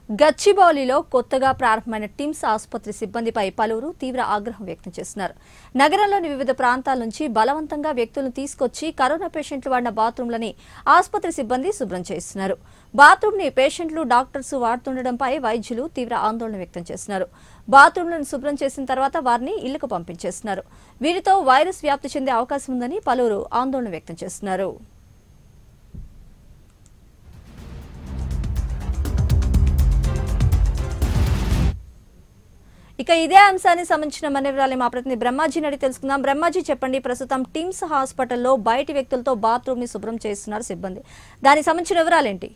గచ్చిబౌలిలో కొత్తగా ప్రారంభమైన టిమ్స్ ఆసుపత్రి సిబ్బందిపై పలువురు తీవ్ర ఆగ్రహం వ్యక్తం చేస్తున్నారు నగరంలోని వివిధ ప్రాంతాల నుంచి బలవంతంగా వ్యక్తులను తీసుకొచ్చి కరోనా పేషెంట్లు వాడిన బాత్రూంలని ఆసుపత్రి సిబ్బంది శుభ్రం చేస్తున్నారు బాత్రూమ్ ని పేషెంట్లు డాక్టర్స్ వాడుతుండటంపై వైద్యులు తీవ్ర ఆందోళన వ్యక్తం చేస్తున్నారు బాత్రూంలను శుభ్రం చేసిన తర్వాత వారిని ఇళ్లకు పంపించేస్తున్నారు వీరితో వైరస్ వ్యాప్తి చెందే అవకాశం ఉందని పలువురు ఆందోళన వ్యక్తం చేస్తున్నారు ఇక ఇదే అంశానికి సంబంధించిన మన వివరాలు మా ప్రతినిధి బ్రహ్మాజీ నడి తెలుసుకుందాం బ్రహ్మాజీ చెప్పండి ప్రస్తుతం టిమ్స్ హాస్పిటల్లో బయటి వ్యక్తులతో బాత్రూమ్ ని శుభ్రం చేస్తున్నారు సిబ్బంది దానికి సంబంధించిన వివరాలేంటి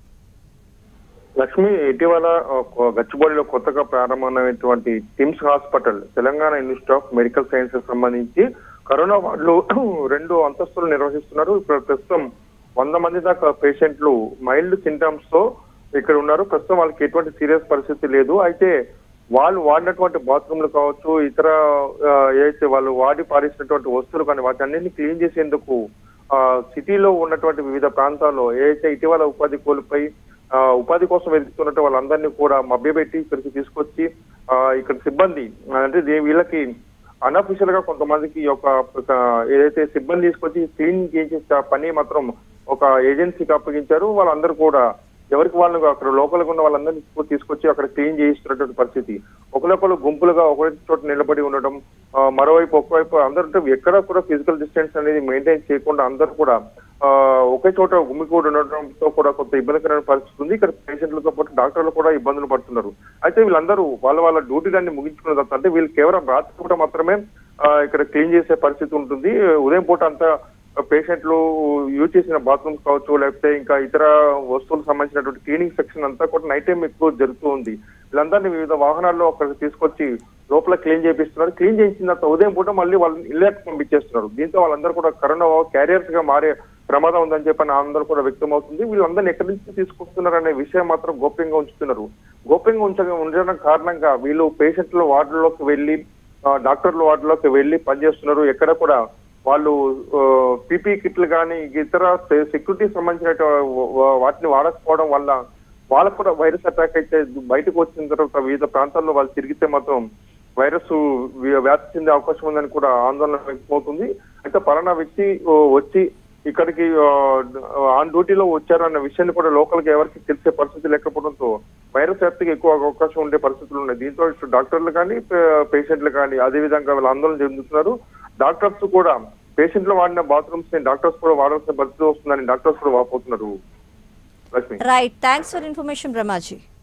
లక్ష్మి ఇటీవల ఒక గచ్చిబౌలిలో కొత్తగా ప్రారంభమైనటువంటి TIMS hospital Telangana institute of medical sciences సంబంధించి కరోనా వార్డులు రెండు అంతస్తులు నిర్వహిస్తున్నారు ఇప్పుడు ప్రస్తుతం వంద మంది దాకా పేషెంట్లు మైల్డ్ సింటమ్స్ తో ఇక్కడ ఉన్నారు ప్రస్తుతం వాళ్ళకి ఎటువంటి సీరియస్ పరిస్థితి లేదు అయితే వాళ్ళు వాడినటువంటి బాత్రూమ్లు కావచ్చు ఇతర ఆ, ఏదైతే వాళ్ళు వాడి పారేసినటువంటి వస్తువులు కానీ వాటి అన్నింటినీ క్లీన్ చేసేందుకు ఆ, సిటీలో ఉన్నటువంటి వివిధ ప్రాంతాల్లో ఏదైతే ఇటీవల ఉపాధి కోల్పోయి ఆ, ఉపాధి కోసం వెతుకుతున్నట్టు వాళ్ళందరినీ కూడా మభ్యపెట్టి ఇక్కడికి తీసుకొచ్చి ఆ, ఇక్కడ సిబ్బంది అంటే దీ- వీళ్ళకి అన్అఫిషియల్ గా కొంతమందికి ఈ యొక్క ఒక ఏదైతే సిబ్బంది తీసుకొచ్చి క్లీన్ చేసే పని మాత్రం ఒక ఏజెన్సీకి అప్పగించారు వాళ్ళందరూ కూడా ఎవరికి వాళ్ళు అక్కడ లోకల్గా ఉన్న వాళ్ళందరినీ తీసుకొ- తీసుకొచ్చి అక్కడ క్లీన్ చేయిస్తున్నటువంటి పరిస్థితి ఒకరికొకరు గుంపులుగా ఒకరి చోట నిలబడి ఉండడం ఆ, మరోవైపు ఒకవైపు అందరూ ఎక్కడ కూడా ఫిజికల్ డిస్టెన్స్ అనేది మెయింటైన్ చేయకుండా అందరూ కూడా ఆ, ఒకే చోట గుమ్మికూడి ఉండడంతో కూడా కొంత ఇబ్బందికరమైన పరిస్థితి ఉంది ఇక్కడ పేషెంట్లతో పాటు డాక్టర్లు కూడా ఇబ్బందులు పడుతున్నారు అయితే వీళ్ళందరూ వాళ్ళ వాళ్ళ డ్యూటీలన్నీ ముగించుకున్న తర్వాత అంటే వీళ్ళు కేవలం రాత్రి పూట మాత్రమే ఆ, ఇక్కడ క్లీన్ చేసే పరిస్థితి ఉంటుంది ఉదయం పూట అంతా పేషెంట్లు యూజ్ చేసిన బాత్రూమ్స్ కావచ్చు లేకపోతే ఇంకా ఇతర వస్తువులకు సంబంధించినటువంటి క్లీనింగ్ సెక్షన్ అంతా కూడా నైట్ టైం ఎక్కువ జరుగుతూ ఉంది వీళ్ళందరినీ వివిధ వాహనాల్లో అక్కడికి తీసుకొచ్చి లోపల క్లీన్ చేపిస్తున్నారు క్లీన్ చేసిన తర్వాత ఉదయం పూట మళ్ళీ వాళ్ళని ఇళ్ళకి పంపించేస్తున్నారు దీంతో వాళ్ళందరూ కూడా కరోనా క్యారియర్స్ గా మారే ప్రమాదం ఉందని చెప్పని అందరూ కూడా వ్యక్తం అవుతుంది వీళ్ళందరినీ ఎక్కడి నుంచి తీసుకొస్తున్నారు అనే విషయం మాత్రం గోప్యంగా ఉంచుతున్నారు గోప్యంగా ఉంచ ఉంచడం కారణంగా వీళ్ళు పేషెంట్ల వార్డులోకి వెళ్ళి ఆ, డాక్టర్ల వార్డులోకి వెళ్ళి పనిచేస్తున్నారు ఎక్కడ కూడా వాళ్ళు పీపీ కిట్లు కానీ ఇతర సెక్యూరిటీ సంబంధించిన వాటిని వాడకపోవడం వల్ల వాళ్ళకు కూడా వైరస్ అటాక్ అయితే బయటకు వచ్చిన తర్వాత వివిధ ప్రాంతాల్లో వాళ్ళు తిరిగితే మాత్రం వైరస్ వ్య- వ్యాప్తి చెందే అవకాశం ఉందని కూడా ఆందోళన వ్యక్తమవుతుంది అయితే పలానా వ్యక్తి ఓ, వచ్చి ఇక్కడికి ఆ, ఆన్ డ్యూటీలో వచ్చారన్న విషయాన్ని కూడా లోకల్ గా ఎవరికి తెలిసే పరిస్థితి లేకపోవడంతో వైరస్ వ్యాప్తికి ఎక్కువ అవకాశం ఉండే పరిస్థితులు ఉన్నాయి దీంతో ఇటు డాక్టర్లు కానీ పే- పేషెంట్లు కానీ అదే విధంగా వాళ్ళు ఆందోళన చెందుతున్నారు డాక్టర్స్ కూడా పేషెంట్లు వాడిన బాత్రూమ్స్ ని డాక్టర్స్ కూడా వాడాల్సిన పరిస్థితి వస్తుందని డాక్టర్స్ కూడా వాపోతున్నారు Lakshmi right thanks for information Brahmaji